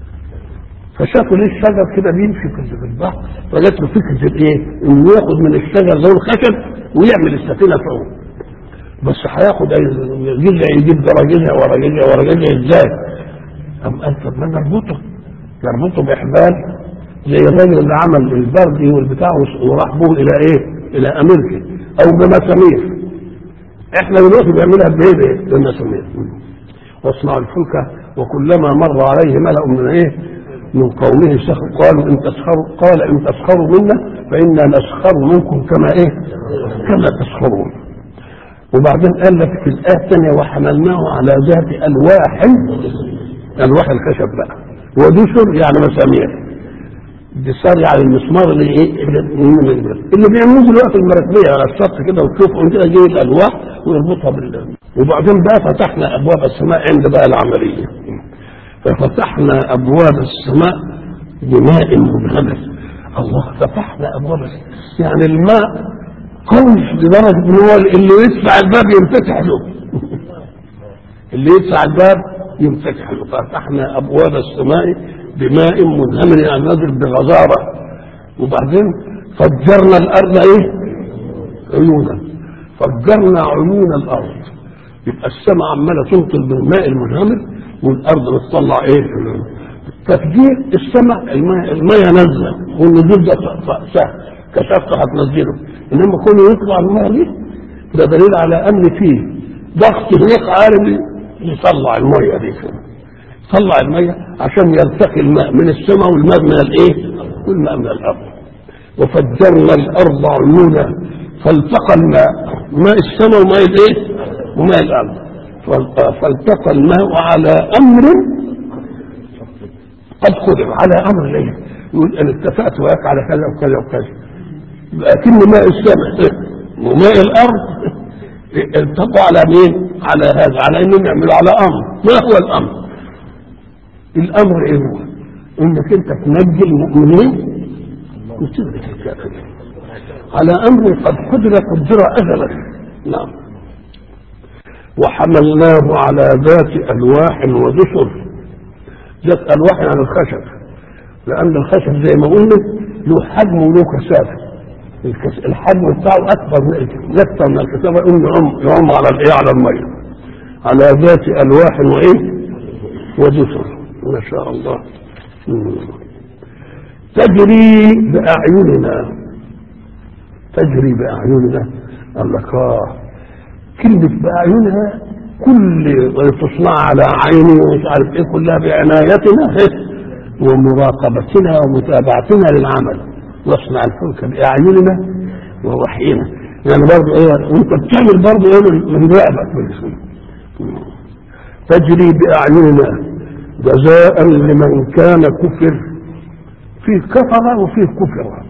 فشافوا ليه الشجر كده بيمشي في البحر فجات له فكره ايه؟ انه ياخد من الشجر زي الخشب ويعمل السفينه فوق بس هياخد جزء يجيب دراجيزها ورا جزء ورا جزء ازاي؟ قام قال طب ما نربطه نربطه باحبال زي الراجل اللي عمل البردي والبتاع وراح به الى ايه؟ الى امريكا او بمسامير احنا دلوقتي بنعملها بايه؟ بالمسامير واصنع الفلك وكلما مر عليه ملأ من ايه من قومه سخر قالوا ان تسخروا قال ان تسخروا منا فانا نسخر منكم كما ايه كما تسخرون وبعدين قال لك في الايه الثانيه وحملناه على ذات الواح الواح الخشب بقى ودسر يعني مسامير دسار يعني المسمار اللي ايه اللي بيعملوه دلوقتي المراكبيه على الشط كده وتشوفوا كده جاي الالواح ويربطها بال وبعدين بقى فتحنا ابواب السماء عند بقى العمليه ففتحنا ابواب السماء بماء منهمر الله فتحنا ابواب السماء يعني الماء قوي لدرجه ان هو اللي يدفع الباب ينفتح له اللي يدفع الباب ينفتح له فتحنا ابواب السماء بماء منهمر يعني نازل بغزاره وبعدين فجرنا الارض ايه؟ عيونا فجرنا عيون الارض يبقى السماء عماله تمطر بالماء المنهمر والارض بتطلع ايه؟ تفجير السماء الماء الماء نازله والنزول ده سهل كشفته هتنزله انما كونه يطلع الماء دي ده دليل على ان فيه ضغط هناك عالمي يطلع الميه دي كده طلع الميه عشان يلتقي الماء من السماء والماء من الايه؟ والماء من الارض وفجرنا الارض عيونا فالتقى الماء ماء السماء وماء الايه؟ وماء الارض فالتقى الماء على امر قد قدر على امر ايه؟ يقول انا اتفقت وياك على كذا وكذا وكذا لكن ماء السماء وماء الارض التقوا على مين؟ على هذا على انهم يعملوا على امر ما هو الامر؟ الامر ايه هو؟ انك انت تنجي المؤمنين وتدرك الكافرين على امر قد قدر قدر ازلا نعم وحملناه على ذات الواح ودسر ذات الواح عن الخشب لان الخشب زي ما قلنا له حجم وله كثافه الكس- الحجم بتاعه اكبر من اكثر من الكثافه يقوم يعم يعم على الايه على الميه على ذات الواح وايه ودسر ما شاء الله مم. تجري باعيننا تجري باعيننا قال لك اه كلمه باعيننا كل تصنع على عيني ومش عارف ايه كلها بعنايتنا إيه؟ ومراقبتنا ومتابعتنا للعمل نصنع الفلك باعيننا ووحينا يعني برضه ايه وانت بتعمل برضه ايه من من رقبك بالاسم تجري باعيننا جزاء لمن كان كفر فيه كفر وفيه كفر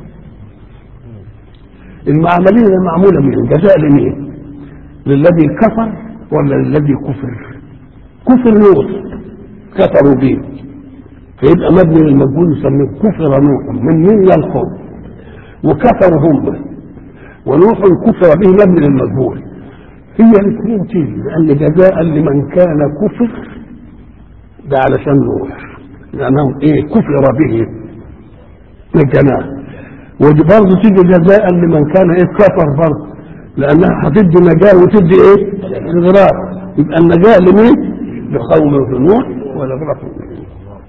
المعملية المعمولة مين جزاء لمين للذي كفر ولا للذي كفر كفر نوح كفروا به فيبقى مبني للمجهول يسميه كفر نوح من مين ينقض وكفروا هم ونوح كفر به مبني للمجهول هي الاثنين تيجي لان جزاء لمن كان كفر ده علشان نوح لانه ايه كفر به نجناه ودي برضه تيجي جزاء لمن كان ايه كفر برضه لانها هتدي نجاه وتدي ايه؟ اغراق يبقى النجاه لمين؟ لقوم نوح والاغراق لمين؟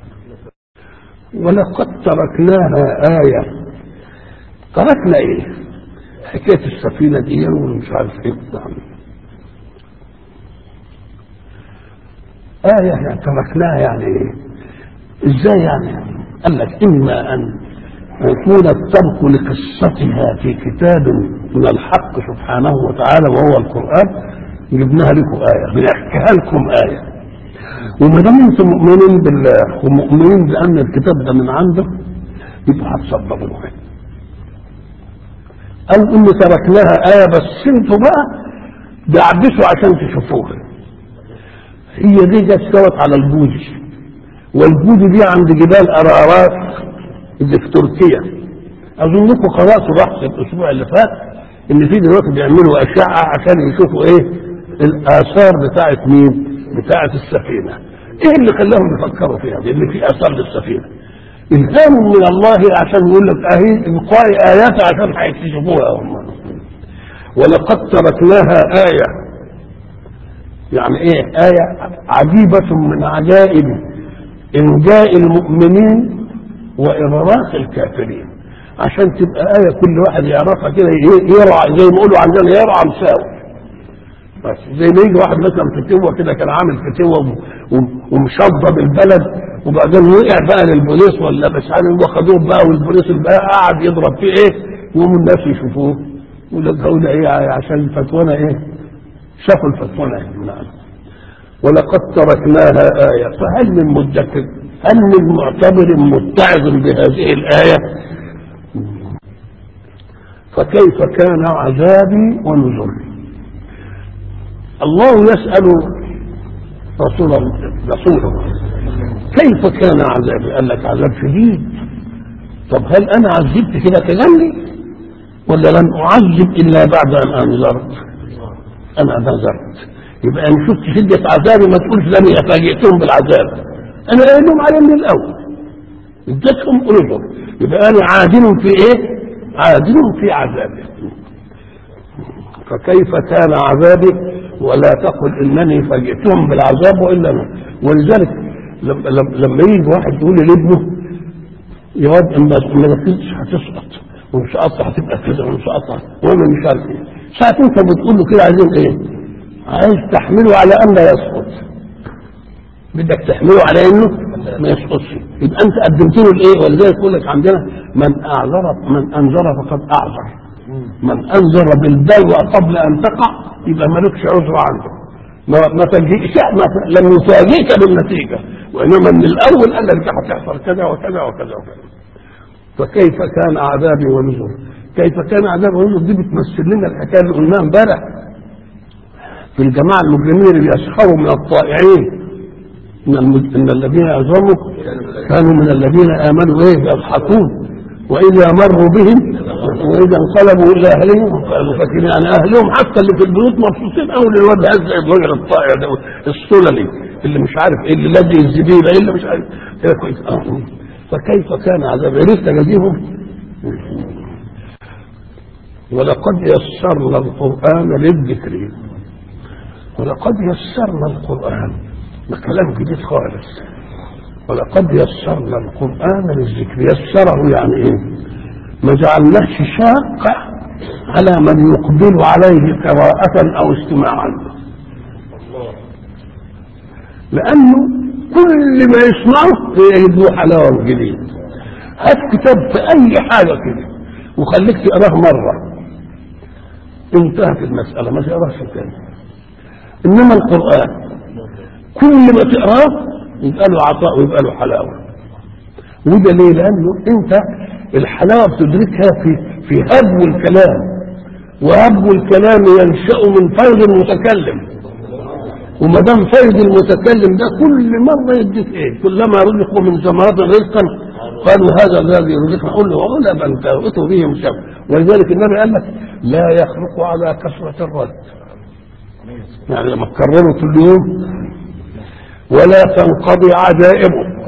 ولقد تركناها آية تركنا ايه؟ حكاية السفينة دي ومش عارف ايه بتاع آية يعني تركناها يعني ايه؟ ازاي يعني؟ قال لك إما أن يكون الترك لقصتها في كتاب من الحق سبحانه وتعالى وهو القرآن جبناها لكم آية بنحكيها لكم آية وما دام انتم مؤمنين بالله ومؤمنين بأن الكتاب ده من عنده يبقى هتصدقوا له قال إن تركناها آية بس انتوا بقى دعبسوا عشان تشوفوها هي دي جت استوت على البوز والبوز دي عند جبال أرارات اللي في تركيا اظنكم قراتوا بحث الاسبوع اللي فات ان في دلوقتي بيعملوا اشعه عشان يشوفوا ايه الاثار بتاعه مين بتاعه السفينه ايه اللي خلاهم يفكروا فيها دي ان في اثار للسفينه الهام من الله عشان يقول لك اهي ابقاء ايات عشان هيكتشفوها هم ولقد تركناها ايه يعني ايه ايه عجيبه من عجائب انجاء المؤمنين وإغراق الكافرين عشان تبقى آية كل واحد يعرفها كده يرعى زي ما يقولوا عندنا يرعى مساوي بس زي ما يجي واحد مثلا فتوة كده كان عامل فتوة ومشضب البلد وبعدين وقع بقى للبوليس ولا مش عارف وخدوه بقى والبوليس بقى قعد يضرب فيه ايه يقوم الناس يشوفوه يقول لك هؤلاء ايه عشان الفتوانة ايه شافوا الفتوانة نعم ولقد تركناها آية فهل من مدكر هل من معتبر متعظ بهذه الآية فكيف كان عذابي ونذري الله يسأل رسول رسوله كيف كان عذابي قال لك عذاب شديد طب هل أنا عذبت كده تغني ولا لن أعذب إلا بعد أن أنذرت أنا نذرت يبقى ان شفت شدة عذابي ما تقولش لم فاجئتهم بالعذاب انا قايل لهم عليه من الاول اديتهم انظر يبقى انا عادل في ايه عادل في عذابي فكيف كان عذابي ولا تقل انني فاجئتهم بالعذاب والا أنا. ولذلك لما, لما يجي واحد يقول لابنه يا واد اما ما نفذتش هتسقط ومش قطع هتبقى كذا ومش قطع وانا مش عارف ايه ساعة انت بتقول له كده عايزين ايه؟ عايز تحمله على ان لا يسقط بدك تحمله على انه ما يسقطش يبقى انت قدمت له الايه ولذلك يقول لك عندنا من اعذر من انذر فقد اعذر من انذر بالبلوى قبل ان تقع يبقى مالكش عذر عنده ما ما تجيش ما لم يفاجئك بالنتيجه وانما من الاول قال لك هتحصل كذا وكذا وكذا وكذا فكيف كان عذابي ونذر كيف كان عذابي ونذر دي بتمثل لنا الحكايه اللي قلناها امبارح في الجماعة المجرمين اللي يسخروا من الطائعين من, المج... من الذين أجرموا كانوا من الذين آمنوا إيه يضحكون وإذا مروا بهم وإذا انقلبوا إلى أهلهم قالوا فاكرين يعني أهلهم حتى اللي في البيوت مبسوطين أوي للواد هزع الراجل الطائع ده السللي اللي مش عارف إيه اللي لدي الزبيبة اللي مش عارف إيه كويس فكيف كان عذاب عرفت جزيهم ولقد يسرنا القرآن للذكر ولقد يسرنا القرآن ده كلام جديد خالص ولقد يسرنا القرآن للذكر يسره يعني ايه ما جعلناش شاق على من يقبل عليه قراءة أو استماعا لأنه كل ما يسمعه يجد له حلاوة جديد هات كتاب في أي حاجة كده وخليك تقراه مرة انتهت المسألة ما تقراش تاني إنما القرآن كل ما تقراه يبقى له عطاء ويبقى له حلاوة وده ليه؟ لأنه أنت الحلاوة بتدركها في في هبو الكلام وهبو الكلام ينشأ من فيض المتكلم وما دام فيض المتكلم ده كل مرة يديك ايه؟ كلما رزقوا من ثمرات رزقا قالوا هذا الذي رزقنا قل له ولا بل تأتوا به مشاب ولذلك النبي قال لك لا يخلق على كثرة الرد يعني لما تكرره كل يوم ولا تنقضي عجائبه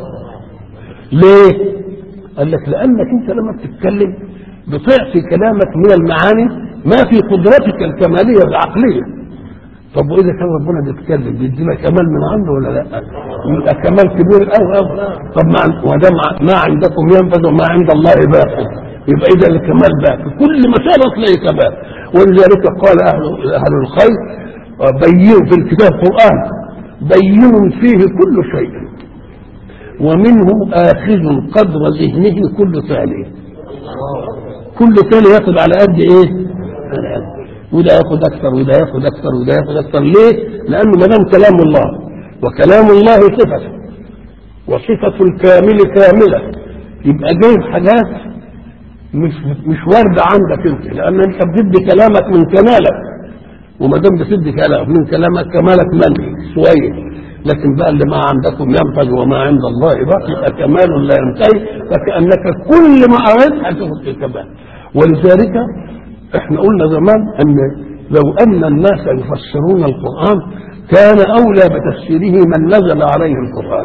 ليه؟ قال لك لانك انت لما بتتكلم بتعطي كلامك من المعاني ما في قدرتك الكماليه العقليه طب واذا كان ربنا بيتكلم بيدينا كمال من عنده ولا لا؟ يبقى كمال كبير قوي قوي طب ما وده ما عندكم ينفذ وما عند الله باق يبقى اذا الكمال باقي كل مسألة تلاقي كمال ولذلك قال اهل اهل الخير بينوا في الكتاب القران بين فيه كل شيء ومنه آخذ قدر ذهنه كل ثاني كل ثاني ياخذ على قد ايه؟ على قد وده ياخذ اكثر وده ياخذ اكثر وده ياخذ اكثر ليه؟ لانه ما دام كلام الله وكلام الله صفة وصفة الكامل كاملة يبقى جايب حاجات مش مش واردة عندك انت لان انت بتدي كلامك من كمالك وما دام بتدي كلامك من كلامك كمالك منهي شويه لكن بقى اللي ما عندكم ينفذ وما عند الله باقي يبقى كمال لا ينتهي فكانك كل ما اردت هتاخد الكمال ولذلك احنا قلنا زمان ان لو ان الناس يفسرون القران كان اولى بتفسيره من نزل عليه القران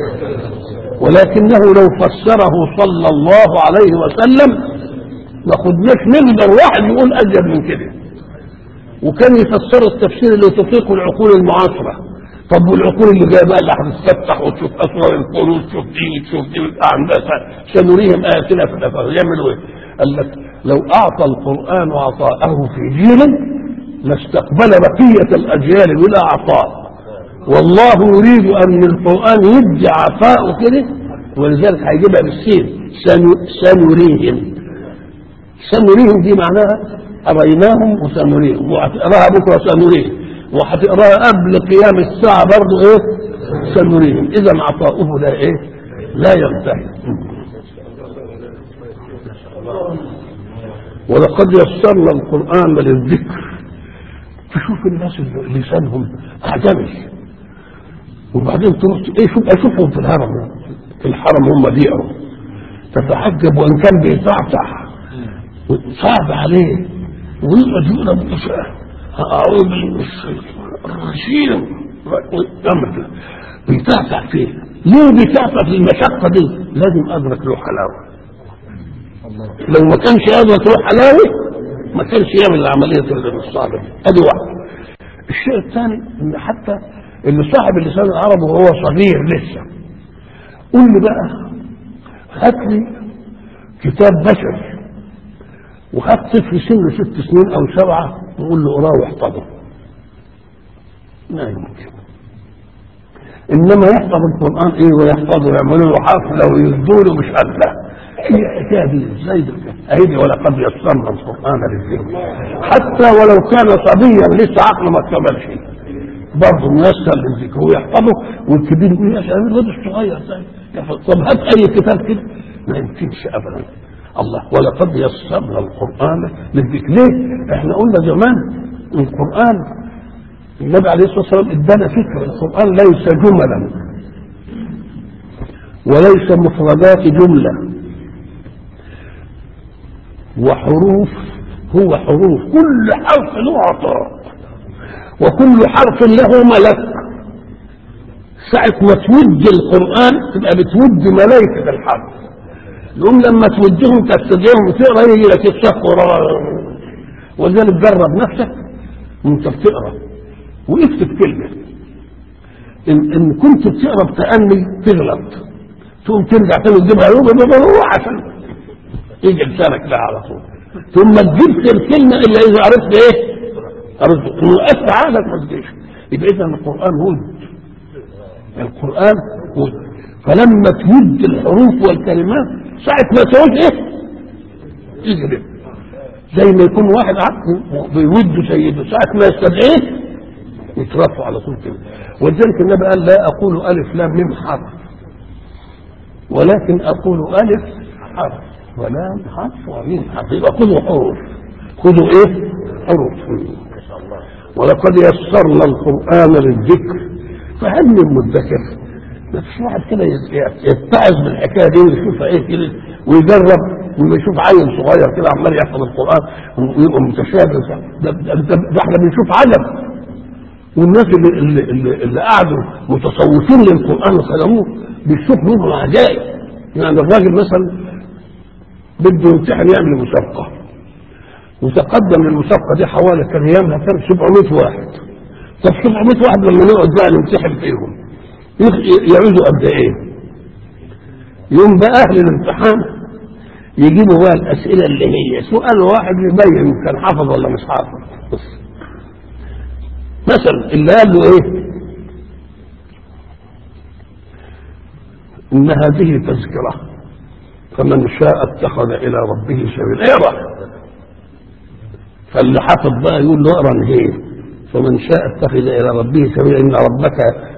ولكنه لو فسره صلى الله عليه وسلم ما خدناش نقدر واحد يقول ازيد من كده وكان يفسر التفسير اللي تطيق العقول المعاصره طب والعقول اللي جايه بقى اللي هتتفتح وتشوف اسرار القلوب تشوف دي وتشوف دي هندسه سنريهم اياتنا في الافاق يعملوا ايه؟ قال لك لو اعطى القران عطاءه في جيل لاستقبل بقيه الاجيال بلا عطاء والله يريد ان القران يدي عطاءه كده ولذلك هيجيبها بالسين سنريهم سنريهم دي معناها أريناهم وسنريهم وهتقراها بكرة سنريهم وهتقراها قبل قيام الساعة برضه إيه سنريهم إذا عطاؤه لا إيه لا ينتهي ولقد يسرنا القرآن للذكر تشوف الناس اللي لسانهم أعجمي وبعدين تروح ايه شوف اشوفهم في الهرم في الحرم هم بيقروا تتعجب وان كان بيتعتع صعب عليه ويقعد يقرا بكفاءة اعوذ بالله من الشيطان الرجيم امر بيتعتع فيه ليه بيتعتع في المشقه دي لازم ادرك له حلاوه لو ما كانش ادرك له حلاوه ما كانش يعمل العمليه الصعبه دي ادي واحده الشيء الثاني ان حتى اللي صاحب اللسان العربي وهو صغير لسه قول لي بقى هات لي كتاب بشري وهات طفل سنه ست سنين او سبعه وقول له اقراه واحفظه لا يمكن انما يحفظ القران ايه ويحفظه ويعملوا له حفله ويسدوا له مش قادره هي الحكايه دي ازاي ده اهدي ولقد يسرنا القران للذكر حتى ولو كان صبيا لسه عقله ما اكتملش برضه ميسر للذكر ويحفظه والكبير يقول يا شباب الواد الصغير ده يحفظ. طب هات اي كتاب كده ما يمكنش ابدا الله ولقد يسرنا القران للذكر ليه؟ احنا قلنا زمان القران النبي عليه الصلاه والسلام ادانا فكره القران ليس جملا وليس مفردات جمله وحروف هو حروف كل حرف له عطاء وكل حرف له ملك ساعة ما تود القرآن تبقى بتود ملائكة الحرف يقوم لما تودهم تستدعيهم وتقرا يجي لك الشك وراه ولذلك جرب نفسك وانت بتقرا واكتب كلمه ان, إن كنت بتقرا بتأني تغلط تقوم ترجع تاني تجيبها هو عشان يجي لسانك ده على طول ثم تجيب الكلمه الا اذا عرفت ايه؟ عرفت انه اسرع عقلك ما تجيش يبقى اذا القران هود القران هود فلما تود الحروف والكلمات ساعة ما تقول ايه؟ يجري زي ما يكون واحد عبد بيود سيده ساعة ما يستدعيه يترفع على طول كده ولذلك النبي قال لا اقول الف لام ميم حرف ولكن اقول الف حرف ولام حرف وميم حرف يبقى خذوا حروف خذوا ايه؟ حروف ولقد يسرنا القران للذكر فهل من مدكر؟ ما فيش واحد كده يتعظ بالحكايه دي ويشوفها ايه كده ويجرب ولما يشوف عيل صغير كده عمال يحفظ القران ويبقى متشابه ده, ده, ده, ده احنا بنشوف عجب والناس اللي, اللي, اللي, اللي قعدوا متصوفين للقران وخدموه بيشوف منهم عجائب يعني الراجل مثلا بده يمتحن يعمل مسابقه وتقدم للمسابقه دي حوالي كان ايامها كان 700 واحد طب 700 واحد لما نقعد بقى نمتحن فيهم يعوزوا قد ايه؟ يوم بقى اهل الامتحان يجيبوا بقى الاسئله اللي هي سؤال واحد يبين كان حافظ ولا مش حافظ بس مثلا اللي قال له ايه؟ ان هذه تذكره فمن شاء اتخذ الى ربه سبيلا اقرا فاللي حافظ بقى يقول له اقرا هي فمن شاء اتخذ الى ربه سبيلا ان ربك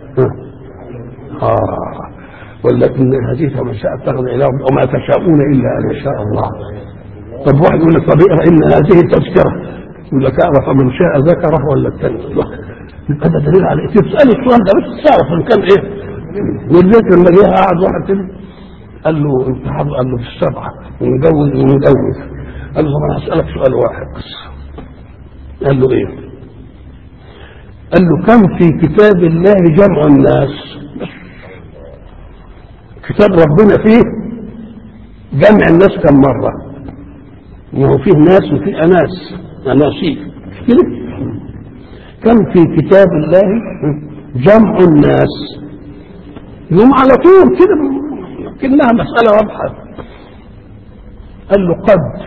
آه ولكن هذه فمن شاء اتخذ الى ربه وما تشاءون الا ان يشاء الله طب واحد يقول لك طب اقرا ان هذه تذكره يقول لك اقرا فمن شاء ذكره ولا الثاني يبقى ده دليل على ايه تسال السؤال ده بس تعرف ان كان ايه ولذلك لما جه قعد واحد كده قال له انت حافظ قال له في السبعه ومجوز ومجوز قال له طب انا هسالك سؤال واحد بس قال له ايه؟ قال له كم في كتاب الله جمع الناس كتاب ربنا فيه جمع الناس كم مرة ما هو فيه ناس وفيه أناس أناسيك مش كده كم في كتاب الله جمع الناس يوم على طول كده كأنها مسألة واضحة قال له قد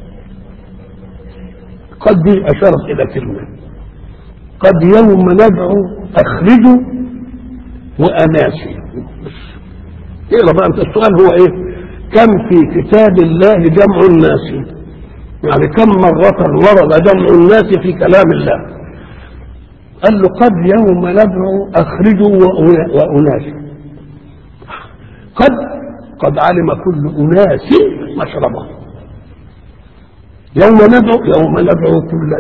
قد دي أشارت إلى كلمة قد يوم ندعو أخرجوا وأناسي اقرا بقى انت السؤال هو ايه؟ كم في كتاب الله جمع الناس؟ يعني كم مرة ورد جمع الناس في كلام الله؟ قال له قد يوم ندعو أخرجوا وأناس قد قد علم كل أناس مشربهم يوم ندعو يوم ندعو كل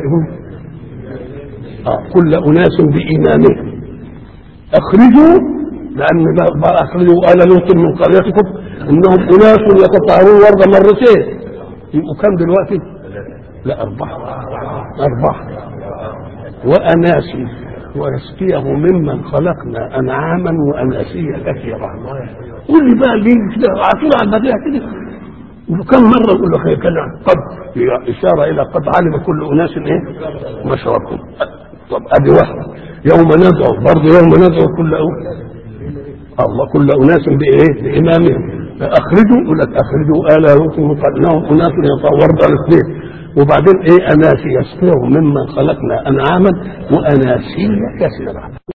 آه كل أناس بإيمانهم أخرجوا لأن أخرجوا آل لوط من قريتكم إنهم أناس يتطهرون ورد مرتين يبقوا كم دلوقتي؟ لا أربعة أربعة وأناسي ويسقيه ممن خلقنا أنعاما وأناسيا كثيرا قول لي بقى ليه كده عطول على البديهة كده وكم مرة نقول له كده قد إشارة إلى قد علم كل أناس إيه مشربهم طب أدي واحدة يوم ندعو برضه يوم ندعو كل أول الله كل أناس بإيه بإمامهم أخرجوا يقول لك أخرجوا آل لوط إنهم أناس يتطوروا على الاثنين وبعدين إيه أناسي يسقيهم ممن خلقنا أنعاما وأناسيا كثيرا